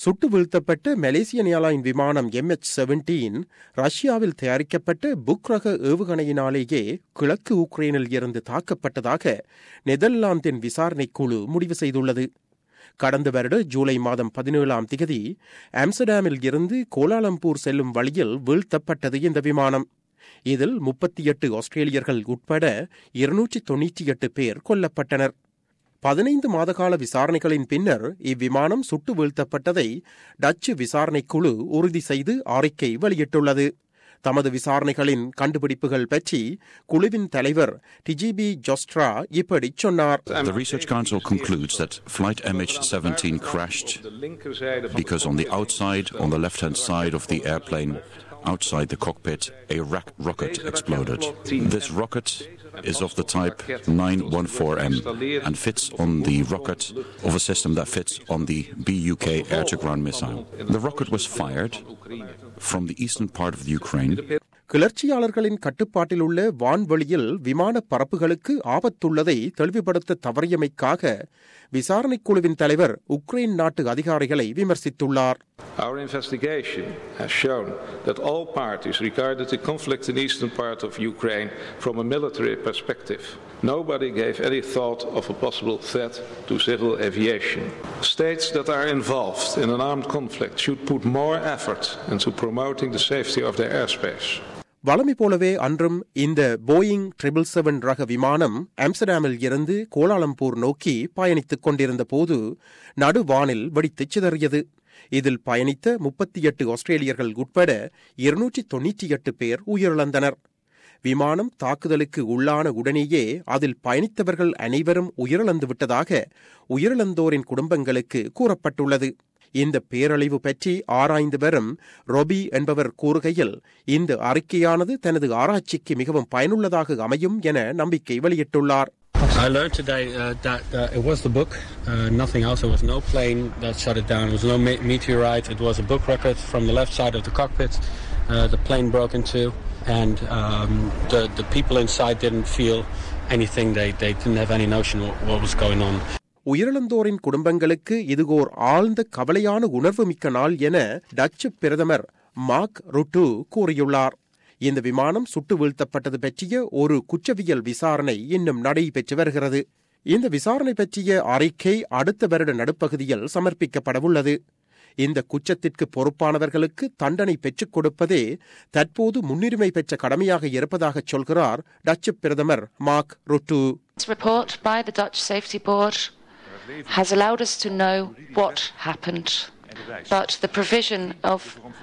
சுட்டு வீழ்த்தப்பட்ட Malaysian airline விமானம் எம்எச் செவன்டீன் ரஷ்யாவில் தயாரிக்கப்பட்ட புக் ரக ஏவுகணையினாலேயே கிழக்கு உக்ரைனில் இருந்து தாக்கப்பட்டதாக நெதர்லாந்தின் விசாரணைக் குழு முடிவு செய்துள்ளது கடந்த வருட ஜூலை மாதம் பதினேழாம் திகதி ஆம்ஸ்டர்டாமில் இருந்து கோலாலம்பூர் செல்லும் வழியில் வீழ்த்தப்பட்டது இந்த விமானம் இதில் முப்பத்தி எட்டு ஆஸ்திரேலியர்கள் உட்பட இருநூற்றி தொன்னூற்றி எட்டு பேர் கொல்லப்பட்டனர் பதினைந்து மாதகால விசாரணைகளின் பின்னர் இவ்விமானம் சுட்டு வீழ்த்தப்பட்டதை டச்சு விசாரணைக் குழு உறுதி செய்து அறிக்கை வெளியிட்டுள்ளது தமது விசாரணைகளின் கண்டுபிடிப்புகள் பற்றி குழுவின் தலைவர் டிஜிபி ஜோஸ்ட்ரா இப்படி சொன்னார் The Research Council concludes that flight MH17 crashed because on the outside, on the left hand side of the airplane, outside the cockpit, a rack- rocket exploded. This rocket is of the type 914M and fits on the rocket of a system that fits on the BUK air to ground missile. The rocket was fired from the eastern part of the Ukraine. கிளர்ச்சியாளர்களின் கட்டுப்பாட்டில் உள்ள வான்வெளியில் விமான பரப்புகளுக்கு ஆபத்துள்ளதை தெளிவுபடுத்த தவறியமைக்காக விசாரணைக் குழுவின் தலைவர் Ukraine நாட்டு அதிகாரிகளை விமர்சித்துள்ளார் Our investigation has shown that all parties regarded the conflict in the eastern part of Ukraine from a military perspective. Nobody gave any thought of a possible threat to civil aviation. States that are involved in an armed conflict should put more effort into promoting the safety of their airspace. வழமை போலவே அன்றும் இந்த Boeing triple seven ரக விமானம் ஆம்ஸ்டர்டாமில் இருந்து Kuala Lumpur நோக்கி பயணித்துக் கொண்டிருந்த போது நடுவானில் வெடித்துச் சிதறியது இதில் பயணித்த முப்பத்தி எட்டு ஆஸ்திரேலியர்கள் உட்பட இருநூற்றி தொன்னூற்றி எட்டு பேர் உயிரிழந்தனர் விமானம் தாக்குதலுக்கு உள்ளான உடனேயே அதில் பயணித்தவர்கள் அனைவரும் உயிரிழந்து விட்டதாக உயிரிழந்தோரின் குடும்பங்களுக்கு கூறப்பட்டுள்ளது இந்த பேரழிவு பற்றி ஆராய்ந்து வரும் ரொபி என்பவர் கூறுகையில் இந்த அறிக்கையானது தனது ஆராய்ச்சிக்கு மிகவும் பயனுள்ளதாக அமையும் என நம்பிக்கை வெளியிட்டுள்ளார் I learned today uh, that uh, it was the book, uh, nothing else. There was no plane that shut it down. There was no me- meteorite. It was a book rocket from the left side of the cockpit. Uh, the plane broke in two, and um, the the people inside didn't feel anything. They they didn't have any notion what, what was going on. உயிரிழந்தோரின் குடும்பங்களுக்கு இதுகோர் ஆழ்ந்த கவலையான உணர்வு மிக்க நாள் என Dutch பிரதமர் Mark root கூறியுள்ளார் இந்த விமானம் சுட்டு வீழ்த்தப்பட்டது பற்றிய ஒரு குற்றவியல் விசாரணை இன்னும் நடைபெற்று வருகிறது இந்த விசாரணை பற்றிய அறிக்கை அடுத்த வருட நடுப்பகுதியில் சமர்ப்பிக்கப்படவுள்ளது இந்த குற்றத்திற்கு பொறுப்பானவர்களுக்கு தண்டனை பெற்றுக் கொடுப்பதே தற்போது முன்னுரிமை பெற்ற கடமையாக இருப்பதாக சொல்கிறார் டச்சு பிரதமர் Mark Rutte This report by the Dutch Safety Board has allowed us to know what happened, but the provision of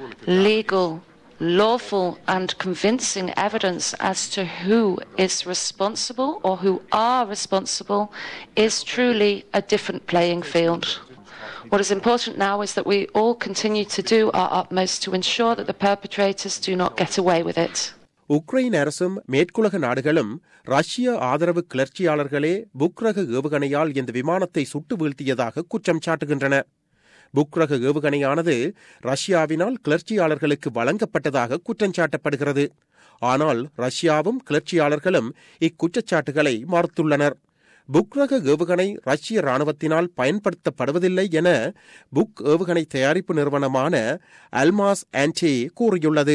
legal, lawful, and convincing evidence as to who is responsible or who are responsible is truly a different playing field. What is important now is that we all continue to do our utmost to ensure that the perpetrators do not get away with it. Ukraine அரசும் மேற்குலக நாடுகளும் ரஷ்ய ஆதரவு கிளர்ச்சியாளர்களே book ரக ஏவுகணையால் இந்த விமானத்தை சுட்டு வீழ்த்தியதாக குற்றம் சாட்டுகின்றன புக் ரக ஏவுகணையானது ரஷ்யாவினால் கிளர்ச்சியாளர்களுக்கு வழங்கப்பட்டதாக குற்றம் சாட்டப்படுகிறது ஆனால் ரஷ்யாவும் கிளர்ச்சியாளர்களும் இக்குற்றச்சாட்டுகளை மறுத்துள்ளனர் புக் ரக ஏவுகணை ரஷ்ய ராணுவத்தினால் பயன்படுத்தப்படுவதில்லை என புக் ஏவுகணை தயாரிப்பு நிறுவனமான அல்மாஸ் ஆன்டி கூறியுள்ளது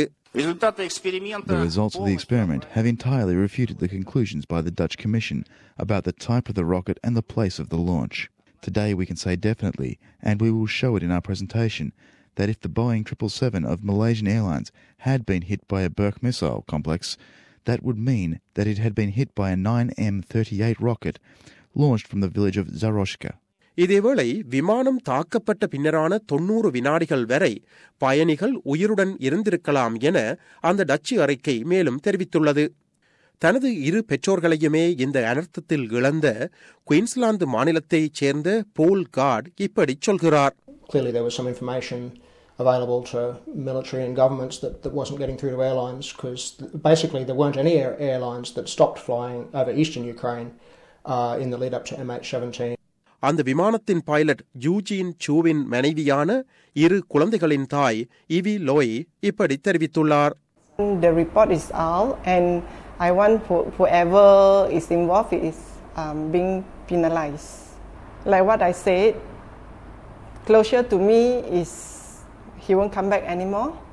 The results of the experiment have entirely refuted the conclusions by the Dutch Commission about the type of the rocket and the place of the launch. Today we can say definitely, and we will show it in our presentation, that if the Boeing 777 of Malaysian Airlines had been hit by a Burke missile complex, that would mean that it had been hit by a 9M38 rocket launched from the village of Zaroshka. இதேவேளை விமானம் தாக்கப்பட்ட பின்னரான தொன்னூறு வினாடிகள் வரை பயணிகள் உயிருடன் இருந்திருக்கலாம் என அந்த டச்சு அறிக்கை மேலும் தெரிவித்துள்ளது தனது இரு பெற்றோர்களையுமே இந்த அனர்த்தத்தில் இழந்த குயின்ஸ்லாந்து மாநிலத்தைச் சேர்ந்த போல் கார்ட் இப்படி சொல்கிறார் Clearly, there was some information available to military and governments that, that wasn't getting through to airlines because basically there weren't any air, airlines that stopped flying over eastern Ukraine uh, in the lead up to MH17. அந்த விமானத்தின் pilot Eugene சூவின் மனைவியான இரு குழந்தைகளின் தாய் இவி லோய் இப்படி தெரிவித்துள்ளார் The report is out, and I want who- whoever is involved is um, being penalized. Like what I said, closure to me is he won't come back anymore.